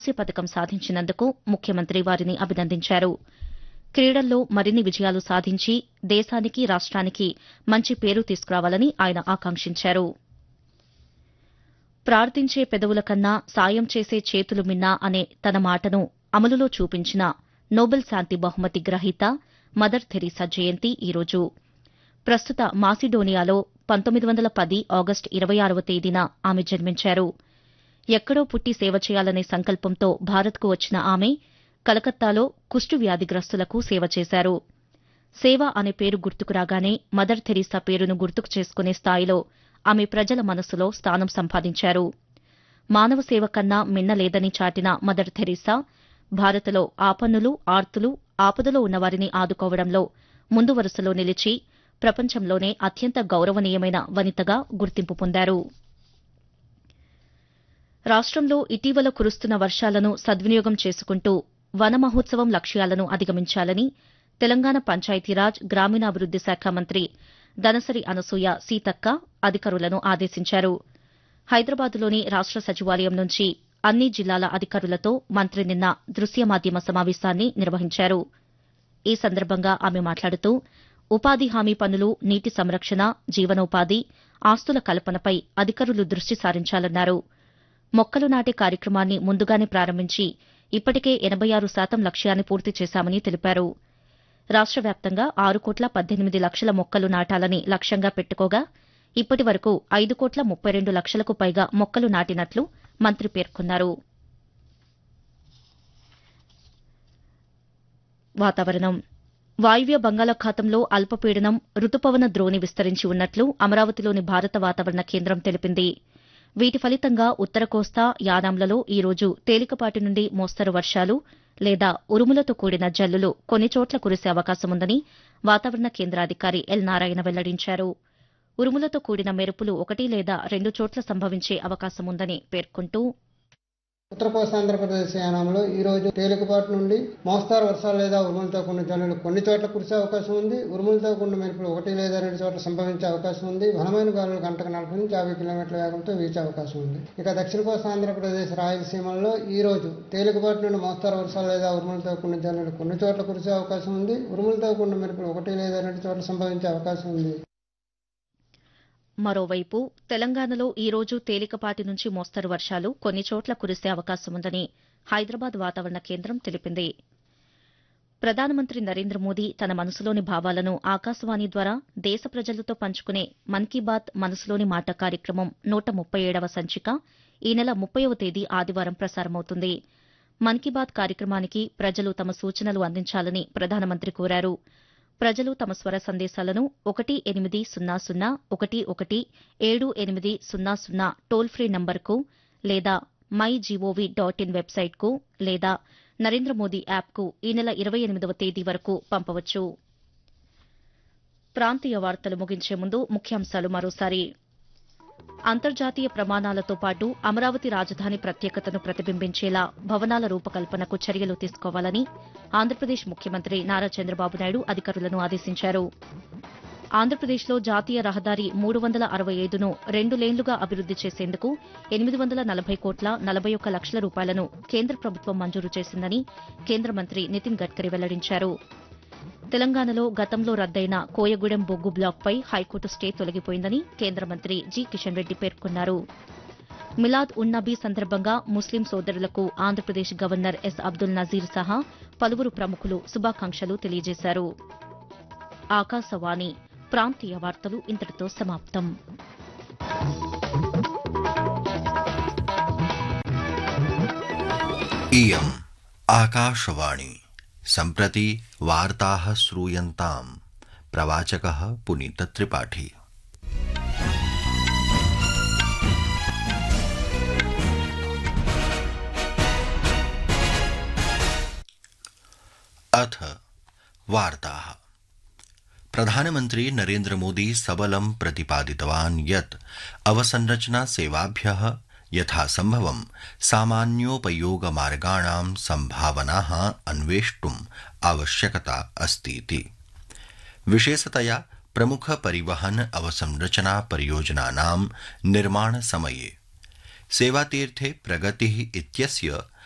కాంస్య పథకం సాధించినందుకు ముఖ్యమంత్రి వారిని అభినందించారు క్రీడల్లో మరిన్ని విజయాలు సాధించి దేశానికి రాష్ట్రానికి మంచి పేరు తీసుకురావాలని ఆయన ఆకాంక్షించారు ప్రార్థించే పెదవుల కన్నా సాయం చేసే చేతులు మిన్నా అనే తన మాటను అమలులో చూపించిన నోబెల్ శాంతి బహుమతి గ్రహీత మదర్ థెరీసా జయంతి ఈరోజు ప్రస్తుత మాసిడోనియాలో పంతొమ్మిది వందల పది ఆగస్టు ఇరవై ఆరవ తేదీన ఆమె జన్మించారు ఎక్కడో పుట్టి సేవ చేయాలనే సంకల్పంతో భారత్కు వచ్చిన ఆమె కలకత్తాలో కుష్టు వ్యాధిగ్రస్తులకు సేవ చేశారు సేవ అనే పేరు గుర్తుకు రాగానే మదర్ థెరీసా పేరును గుర్తుకు చేసుకునే స్థాయిలో ఆమె ప్రజల మనసులో స్థానం సంపాదించారు మానవ సేవ కన్నా మిన్నలేదని చాటిన మదర్ థెరీసా భారత్లో ఆపన్నులు ఆర్తులు ఆపదలో ఉన్నవారిని ఆదుకోవడంలో ముందు వరుసలో నిలిచి ప్రపంచంలోనే అత్యంత గౌరవనీయమైన వనితగా గుర్తింపు పొందారు రాష్టంలో ఇటీవల కురుస్తున్న వర్షాలను సద్వినియోగం చేసుకుంటూ వన మహోత్సవం లక్ష్యాలను అధిగమించాలని తెలంగాణ పంచాయతీరాజ్ గ్రామీణాభివృద్ది శాఖ మంత్రి దనసరి అనసూయ సీతక్క అధికారులను ఆదేశించారు హైదరాబాద్లోని రాష్ట సచివాలయం నుంచి అన్ని జిల్లాల అధికారులతో మంత్రి నిన్న దృశ్య మాధ్యమ సమావేశాన్ని నిర్వహించారు ఈ సందర్భంగా ఆమె మాట్లాడుతూ ఉపాధి హామీ పనులు నీటి సంరక్షణ జీవనోపాధి ఆస్తుల కల్పనపై అధికారులు దృష్టి సారించాలన్నారు మొక్కలు నాటే కార్యక్రమాన్ని ముందుగానే ప్రారంభించి ఇప్పటికే ఎనబై ఆరు శాతం లక్ష్యాన్ని పూర్తి చేశామని తెలిపారు రాష్ట వ్యాప్తంగా ఆరు కోట్ల పద్దెనిమిది లక్షల మొక్కలు నాటాలని లక్ష్యంగా పెట్టుకోగా ఇప్పటి వరకు ఐదు కోట్ల ముప్పై రెండు లక్షలకు పైగా మొక్కలు నాటినట్లు మంత్రి పేర్కొన్నారు వాతావరణం వాయువ్య బంగాళాఖాతంలో అల్పపీడనం రుతుపవన ద్రోణి విస్తరించి ఉన్నట్లు అమరావతిలోని భారత వాతావరణ కేంద్రం తెలిపింది వీటి ఫలితంగా ఉత్తర కోస్తా యానాంలలో ఈ రోజు తేలికపాటి నుండి మోస్తరు వర్షాలు లేదా ఉరుములతో కూడిన జల్లులు కొన్ని చోట్ల కురిసే అవకాశముందని వాతావరణ కేంద్రాధికారి ఎల్ నారాయణ వెల్లడించారు ఉరుములతో కూడిన మెరుపులు ఒకటి లేదా రెండు చోట్ల సంభవించే అవకాశముందని పేర్కొంటూ ఉత్తర కోస్తాంధ్రప్రదేశ్ యానంలో ఈ రోజు తేలికపాటి నుండి మోస్తారు వర్షాలు లేదా ఉరుములతో కూడిన జల్లులు కొన్ని చోట్ల కురిసే అవకాశం ఉంది ఉరుములతో కూడిన మెరుపులు ఒకటి లేదా రెండు చోట్ల సంభవించే అవకాశం ఉంది బలమైన గాలులు గంటకు నలభై నుంచి యాభై కిలోమీటర్ల వేగంతో వీచే అవకాశం ఉంది ఇక దక్షిణ కోస్తా ఆంధ్రప్రదేశ్ రాయలసీమల్లో ఈ రోజు తేలికపాటి నుండి మోస్తారు వర్షాలు లేదా ఉరుములతో కూడిన జల్లులు కొన్ని చోట్ల కురిసే అవకాశం ఉంది ఉరుములతో కూడిన మెరుపులు ఒకటి లేదా రెండు చోట్ల సంభవించే అవకాశం ఉంది మరోవైపు తెలంగాణలో ఈ రోజు తేలికపాటి నుంచి మోస్తరు వర్షాలు కొన్ని చోట్ల కురిసే అవకాశముందని హైదరాబాద్ వాతావరణ కేంద్రం తెలిపింది ప్రధానమంత్రి నరేంద్ర మోదీ తన మనసులోని భావాలను ఆకాశవాణి ద్వారా దేశ ప్రజలతో పంచుకునే మన్ కీ బాత్ మనసులోని మాట కార్యక్రమం నూట ముప్పై ఏడవ సంచిక ఈ నెల ముప్పైవ తేదీ ఆదివారం ప్రసారమవుతుంది మన్ కీ బాత్ కార్యక్రమానికి ప్రజలు తమ సూచనలు అందించాలని ప్రధానమంత్రి కోరారు ప్రజలు తమ స్వర సందేశాలను ఒకటి ఎనిమిది సున్నా సున్నా ఒకటి ఒకటి ఏడు ఎనిమిది సున్నా సున్నా టోల్ ఫ్రీ నంబర్కు లేదా మై జీఓవీ డాట్ ఇన్ వెబ్సైట్కు లేదా నరేంద్ర మోదీ యాప్కు ఈ నెల ఇరవై ఎనిమిదవ తేదీ వరకు పంపవచ్చు ప్రాంతీయ వార్తలు ముగించే ముందు ముఖ్యాంశాలు మరోసారి అంతర్జాతీయ ప్రమాణాలతో పాటు అమరావతి రాజధాని ప్రత్యేకతను ప్రతిబింబించేలా భవనాల రూపకల్పనకు చర్యలు తీసుకోవాలని ఆంధ్రప్రదేశ్ ముఖ్యమంత్రి నారా చంద్రబాబు నాయుడు అధికారులను ఆదేశించారు ఆంధ్రప్రదేశ్లో జాతీయ రహదారి మూడు వందల అరవై ఐదును రెండు లేన్లుగా అభివృద్ది చేసేందుకు ఎనిమిది వందల నలభై కోట్ల నలభై ఒక్క లక్షల రూపాయలను కేంద్ర ప్రభుత్వం మంజూరు చేసిందని కేంద్ర మంత్రి నితిన్ గడ్కరీ వెల్లడించారు తెలంగాణలో గతంలో రద్దయిన కోయగూడెం బొగ్గు బ్లాక్పై హైకోర్టు స్టే తొలగిపోయిందని కేంద్ర మంత్రి జి కిషన్ రెడ్డి పేర్కొన్నారు మిలాద్ ఉన్ నబీ సందర్భంగా ముస్లిం సోదరులకు ఆంధ్రప్రదేశ్ గవర్నర్ ఎస్ అబ్దుల్ నజీర్ సహా పలువురు ప్రముఖులు శుభాకాంక్షలు తెలియజేశారు ఆకాశవాణి ప్రాంతీయ వార్తలు ఇంతటితో సమాప్తం इयम् आकाशवाणी सम्प्रति वार्ताः श्रूयन्ताम् प्रवाचकः पुनीतत्रिपाठी अथ वार्ताः प्रधानमन्त्री नरेन्द्रमोदी सबलं प्रतिपादितवान् यत् अवसंरचना सेवाभ्यः यथासम्भवं सामान्योपयोगमार्गाणां सम्भावनाः अन्वेष्टुम् आवश्यकता अस्तीति विशेषतया प्रमुख परिवहन अवसंरचना परियोजनानां निर्माणसमये सेवातीर्थे प्रगतिः इत्यस्य